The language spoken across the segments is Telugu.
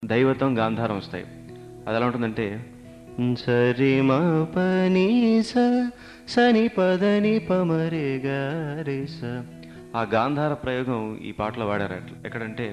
దైవతం గాంధారం వస్తాయి అది ఎలా ఉంటుందంటే సరి మా పని స సని పదని పమరే గారి స ఆ గాంధార ప్రయోగం ఈ పాటలో వాడారు అట్లా ఎక్కడంటే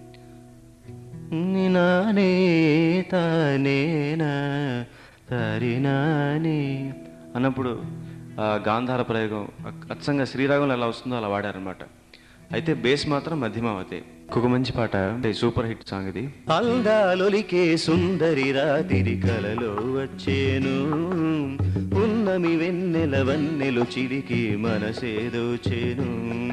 నానే తానేనా తరినాని అన్నప్పుడు ఆ గాంధార ప్రయోగం అక్- అచ్చంగా శ్రీరాగంలో ఎలా వస్తుందో అలా వాడారనమాట అయితే బేస్ మాత్రం మధ్యమావతే ఇంకొక మంచి పాట అంటే సూపర్ హిట్ సాంగ్ ఇది అల్దాలొలికే సుందరి రాతిరి కలలో వచ్చేను ఉన్నమి వెన్నెల వన్నెలు చిలికి మనసేదో చేను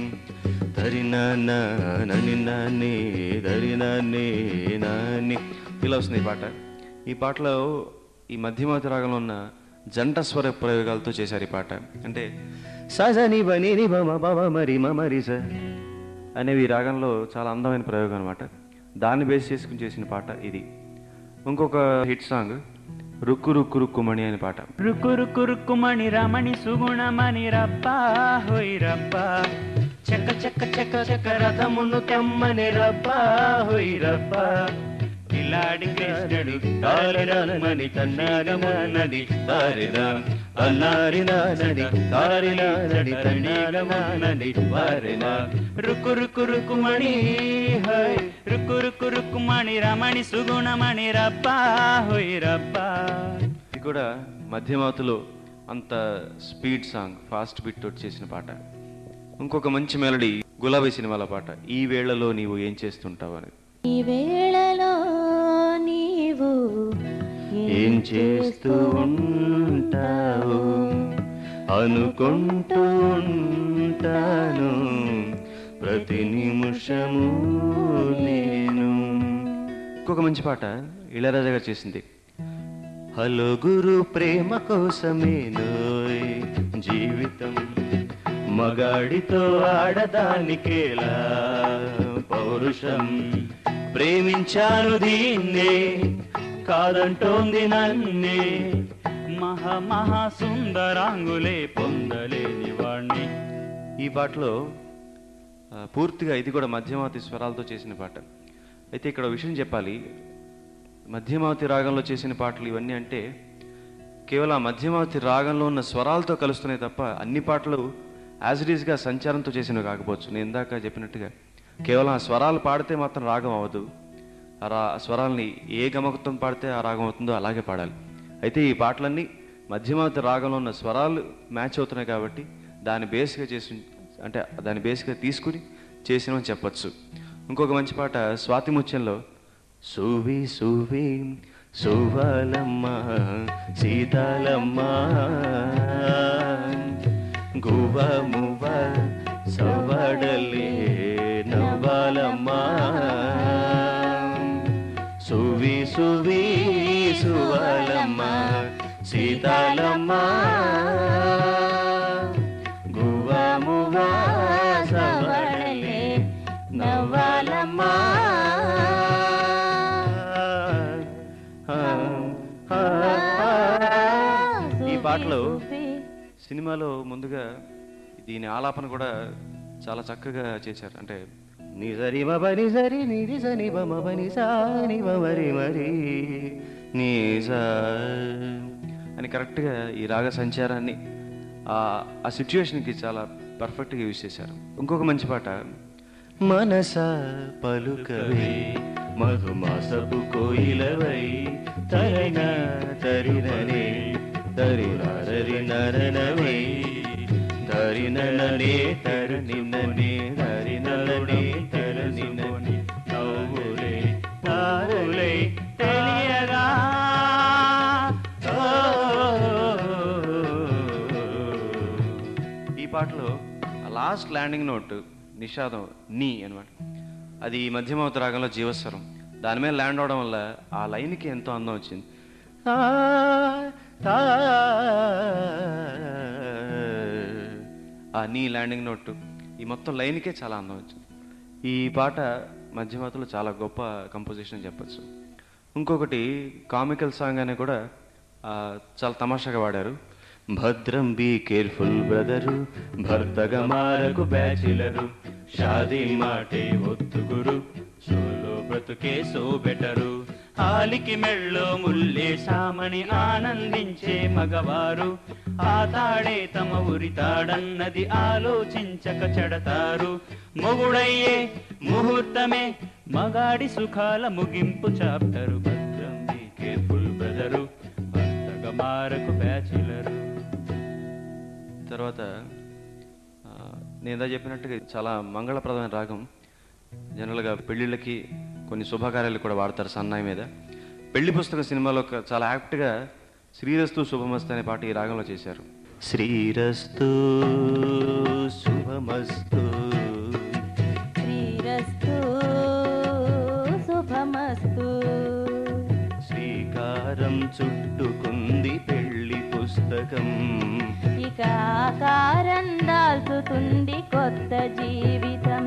దరినాన్న నని నాన్ని దరినాన్ని నాన్ని ఇలా వస్తుంది ఈ పాట ఈ పాటలో ఈ మధ్యమావతి రాగంలో ఉన్న జంట స్వర ప్రయోగాలతో చేశారు ఈ పాట అంటే సజని బని ని బమ బమ మరి మమరి స అనేవి ఈ రాగంలో చాలా అందమైన ప్రయోగం అనమాట దాన్ని బేస్ చేసుకుని చేసిన పాట ఇది ఇంకొక హిట్ సాంగ్ రుక్కు రుక్కు రుక్కుమణి అనే పాట రుక్కు రుక్కు రుక్కుమణి రమణి సుగుణమణి రబ్బా హోయ్ రబ్బా చక్క చక్క చక్క చక్క రథమును తెమ్మని రబ్బా హోయ్ రబ్బా ఇలాడి కృష్ణుడు తారిరమణి తన్నారినది తారిరా అల్లారినది తారినది తన్నారినది వారినా రుక్కు రుక్కు రుక్కుమణి హోయ్ రుక్కు రుక్కు రుక్కుమణి రమణి సుగుణమణి రబ్బా హోయ్ రబ్బా ఇది కూడా మధ్యమావతిలో అంత స్పీడ్ సాంగ్ ఫాస్ట్ బీట్ తోటి చేసిన పాట ఇంకొక మంచి మెలడీ గులాబీ సినిమాల పాట ఈ వేళలో నీవు ఏం చేస్తుంటావు అని ఈ వేళలో నీవు ఏం చేస్తూ ఉంటావు అనుకుంటూ ఉంటాను ప్రతి నిమిషము నేను ఇంకొక మంచి పాట ఇళయరాజా గారు చేసింది హలో గురు ప్రేమ కోసమేనోయ్ జీవితం మగాడితో ఆడదానికేలా పౌరుషం ప్రేమించాను దీన్నే కాదంటోంది నన్నే మహా మహా సుందరాంగులే పొందలేని వాణ్ణి ఈ పాటలో ఆ, పూర్తిగా ఇది కూడా మధ్యమావతి స్వరాలతో చేసిన పాట అయితే ఇక్కడ ఒక విషయం చెప్పాలి మధ్యమావతి రాగంలో చేసిన పాటలు ఇవన్నీ అంటే కేవలం ఆ మధ్యమావతి రాగంలో ఉన్న స్వరాలతో కలుస్తున్నాయి తప్ప అన్ని పాటలు యాజ్ ఇట్ ఈస్గా సంచారంతో చేసినవి కాకపోవచ్చు నేను ఇందాక చెప్పినట్టుగా కేవలం ఆ స్వరాలు పాడితే మాత్రం రాగం అవ్వదు ఆ రా ఆ స్వరాల్ని ఏ గమకత్వం పాడితే ఆ రాగం అవుతుందో అలాగే పాడాలి అయితే ఈ పాటలన్నీ మధ్యమావతి రాగంలో ఉన్న స్వరాలు మ్యాచ్ అవుతున్నాయి కాబట్టి దాన్ని బేస్గా చేసి అంటే దాన్ని బేస్గా తీసుకుని చేసినమని చెప్పొచ్చు ఇంకొక మంచి పాట స్వాతి ముత్యంలో సువి సువి సువాలమ్మ సీతాలమ్మ గువ మువ సవడలే నవ్వాలమ్మ సువి సువి సువాలమ్మ సీతాలమ్మ గువ మువ సవడలే నవ్వాలమ్మ ఈ పాటలో సినిమాలో ముందుగా దీని ఆలాపన కూడా చాలా చక్కగా చేశారు అంటే నిజరి మబని సరి నిధి సని బమ బని సాని మరి మరి నీసా అని కరెక్ట్గా ఈ రాగ సంచారాన్ని ఆ ఆ సిచ్యువేషన్కి చాలా పర్ఫెక్ట్గా యూజ్ చేశారు ఇంకొక మంచి పాట మనస పలుకవే మధుమాసపు కోయిలవై తరిన తరిననే తరినరి నరనవై తరిననే తరునిననే తరిననే తరునిననే నవ్వులే తారులై తెలియగా ఈ పాటలో లాస్ట్ ల్యాండింగ్ నోట్ నిషాదం నీ అనమాట అది ఈ మధ్యమావతి రాగంలో జీవస్వరం దాని మీద ల్యాండ్ అవడం వల్ల ఆ లైన్కి ఎంతో అందం వచ్చింది ఆ, తా, ఆ నీ ల్యాండింగ్ నోట్ ఈ మొత్తం లైన్కే చాలా అందం వచ్చింది ఈ పాట మధ్యమావతిలో చాలా గొప్ప కంపోజిషన్ అని చెప్పచ్చు ఇంకొకటి కామికల్ సాంగ్ అని కూడా ఆ, చాలా తమాషాగా వాడారు భద్రం బీ కేర్ఫుల్ బ్రదరు భర్తగా మారకు బ్యాచిలరు షాదీ మాటే ఒత్తుగురు సోలో బ్రతుకే సో బెటరు ఆలికి మెళ్ళో ముల్లేశామని ఆనందించే మగవారు ఆ తాడే తమ ఉరి తాడన్నది ఆలోచించక చెడతారు మొగుడయ్యే ముహూర్తమే మగాడి సుఖాల ముగింపు చాప్టరు భద్రం కేర్ఫుల్ బ్రదరు భర్తగా మారకు బ్యాచిలరు తర్వాత ఆ, నేను ఇందా చెప్పినట్టుగా ఇది చాలా మంగళప్రదమైన రాగం జనరల్గా పెళ్ళిళ్ళకి కొన్ని శుభకార్యాలు కూడా వాడతారు సన్నాయి మీద పెళ్లి పుస్తక సినిమాలో ఒక చాలా యాక్ట్గా శ్రీరస్తు శుభమస్తు అనే పాట ఈ రాగంలో చేశారు శ్రీరస్తు శుభమస్తు శ్రీరస్తు శుభమస్తు శ్రీకారం చుట్టుకుంది పెళ్లి పుస్తకం ఇక ఆకారం దాల్చుతుంది కొత్త జీవితం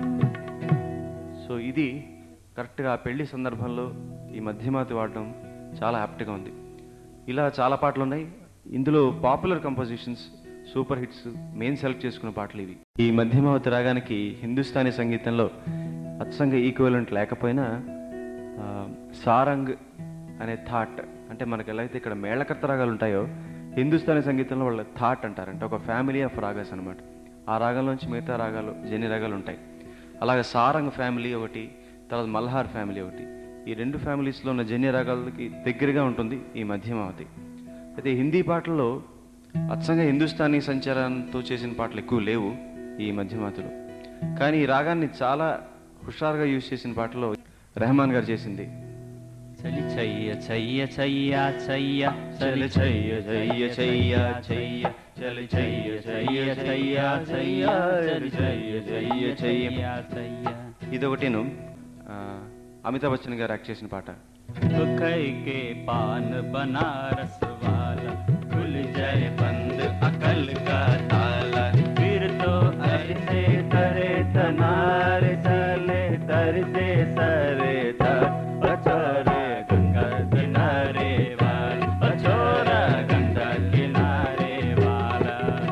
సో ఇది కరెక్ట్గా ఆ పెళ్లి సందర్భంలో ఈ మధ్యమాతి వాడడం చాలా హ్యాపీగా ఉంది ఇలా చాలా పాటలు ఉన్నాయి ఇందులో popular compositions super hits main select చేసుకున్న పాటలు ఇవి ఈ మధ్యమావతి రాగానికి హిందుస్థానీ సంగీతంలో అచ్చంగా ఈక్వలెంట్ లేకపోయినా ఆ, సారంగ్ అనే థాట్ అంటే మనకి ఎలా అయితే ఇక్కడ మేళకర్త రాగాలు ఉంటాయో హిందుస్థానీ సంగీతంలో వాళ్ళ థాట్ అంటారంటే ఒక ఫ్యామిలీ ఆఫ్ రాగాస్ అనమాట ఆ రాగంలోంచి మిగతా రాగాలు జని రాగాలు ఉంటాయి అలాగే సారంగ్ ఫ్యామిలీ ఒకటి తర్వాత మల్హార్ ఫ్యామిలీ ఒకటి ఈ రెండు ఫ్యామిలీస్లో ఉన్న జన్య రాగాలకి దగ్గరగా ఉంటుంది ఈ మధ్యమావతి అయితే హిందీ పాటల్లో అచ్చంగా హిందుస్థానీ సంచారంతో చేసిన పాటలు ఎక్కువ లేవు ఈ మధ్యమావతిలో కానీ ఈ రాగాన్ని చాలా హుషారుగా యూజ్ చేసిన పాటలో రెహమాన్ గారు చేసింది చలి చయ్య చయ్య చయ్య చయ్య చలి చయ్య చయ్య చయ్య చయ్య చలి చయ్య చయ్య చయ్య చయ్య చలి చయ్య చయ్య చయ్య చయ్య ఇదొకటిను ఆ, అమితాబ్ బచ్చన్ గారు యాక్ట్ చేసిన పాట तो खै के पान बनारस वाला खुल जाए बंद अकल का ताला फिर तो ऐसे तरे तनारे चले तरते सरे तर बचोरे गंगा किनारे वाला बचोरा गंगा किनारे वाला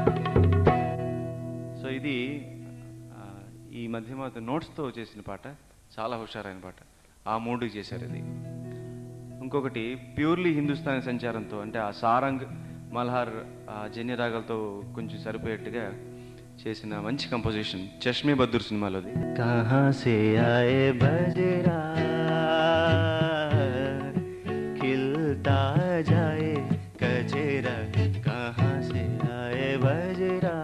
సో ఇది ఆ, ఈ మధ్య నోట్స్తో చేసిన పాట చాలా హుషారైన పాట ఆ మూడుకి చేశారు ఇది ఇంకొకటి ప్యూర్లీ హిందుస్థానీ సంచారంతో అంటే ఆ సారంగ్ మల్హార్ ఆ జన్య రాగాలతో కొంచెం సరిపోయేట్టుగా చేసిన మంచి కంపోజిషన్ చష్మే బద్దూర్ సినిమాలోది కహా సే ఆయే బజరా खिलता जाए कचेरा कहाँ से आए बजरा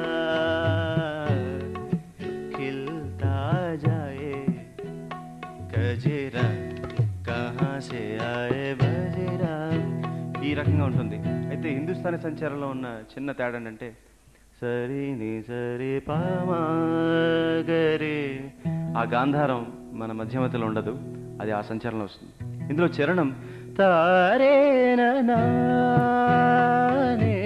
खिलता जाए కజేరా కహా సే ఆయే బజరా ఈ రకంగా ఉంటుంది అయితే హిందుస్థానీ సంచారంలో ఉన్న చిన్న తేడా ఏంటంటే సరి ని సరి పామాగరే ఆ గాంధారం మన మధ్యమతిలో ఉండదు అది ఆ సంచారంలో వస్తుంది ఇందులో చరణం తారే ననానే,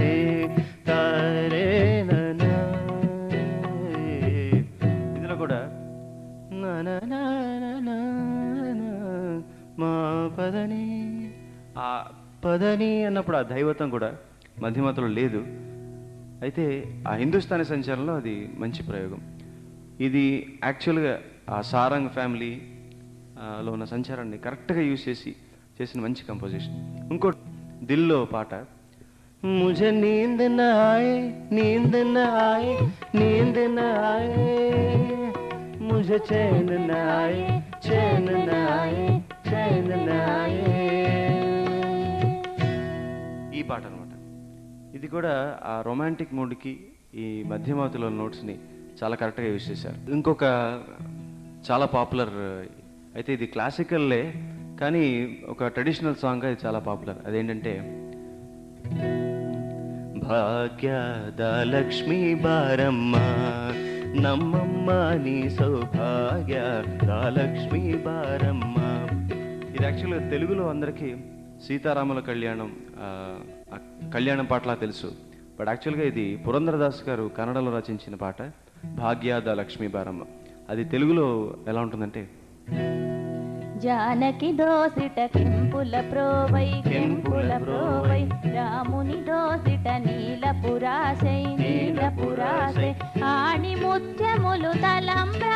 తారే ననానే. ఇందులో కూడా నా నా నా నా నా నా, మా పదని ఆ పదని అన్నప్పుడు ఆ దైవతం కూడా మధ్యమతలో లేదు అయితే ఆ హిందుస్థానీ సంచారంలో అది మంచి ప్రయోగం ఇది యాక్చువల్గా ఆ సారంగ్ ఫ్యామిలీ ఆ, లో ఉన్న సంచారాన్ని కరెక్ట్గా యూజ్ చేసి చేసిన మంచి కంపోజిషన్ ఇంకో దిల్లో పాట ముझे नींद न आए नींद न आए नींद न आए मुझे चैन न आए चैन न आए चैन न आए ఈ పాట అనమాట ఇది కూడా ఆ రొమాంటిక్ మూడ్కి ఈ మధ్యమావతిలో నోట్స్ని చాలా కరెక్ట్గా యూజ్ చేశారు ఇంకొక చాలా పాపులర్ అయితే ఇది క్లాసికల్లే కానీ ఒక ట్రెడిషనల్ సాంగ్ ఇది చాలా పాపులర్ అదేంటంటే భాగ్యద లక్ష్మీ బారమ్మ నమ్మమ్మ నీ సౌభాగ్య లక్ష్మీ బారమ్మ ఇది యాక్చువల్గా తెలుగులో అందరికీ సీతారాముల కళ్యాణం ఆ, ఆ కళ్యాణం పాటలా తెలుసు బట్ యాక్చువల్గా ఇది పురంధరదాస్ గారు కన్నడలో రచించిన పాట భాగ్యాద లక్ష్మీ బారమ్మ అది తెలుగులో ఎలా ఉంటుందంటే జానకి దోసిట కెంపుల ప్రోవై కెంపుల ప్రోవై రాముని దోసిట నీల పురాశై నీల పురాశై ఆణి ముత్యములు తలంబ్ర